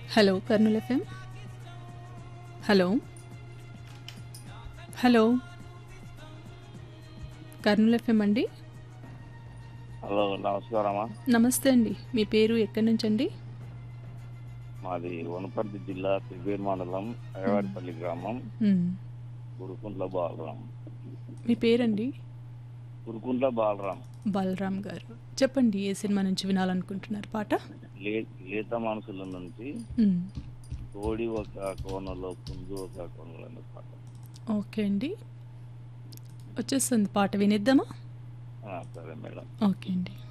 hello Kurnool FM hello hello Kurnool FM అండి hello నమస్కారమ్మా నమస్తే అండి మీ పేరు ఎక్కడి నుంచి అండి మాది వనపర్తి జిల్లా త్రివేర్ మండలం అయ్యవారిపల్లి గ్రామం మ్, గురుకుంట్ల బాలరాం మీ పేరండి గురుకుంట్ల బాలరాం బలరామ్ గారు చెప్పండి ఏ సినిమా నుంచి వినాలనుకుంటున్నారు పాట లే లేత మనసుల నుంచి మ్, కోడి ఒక కోనలో పుంజు ఒక కోనలో అనే పాట ఓకే అండి వచ్చేస్తుంది పాట వినిద్దామా ఆ, సరే మేడం ఓకే అండి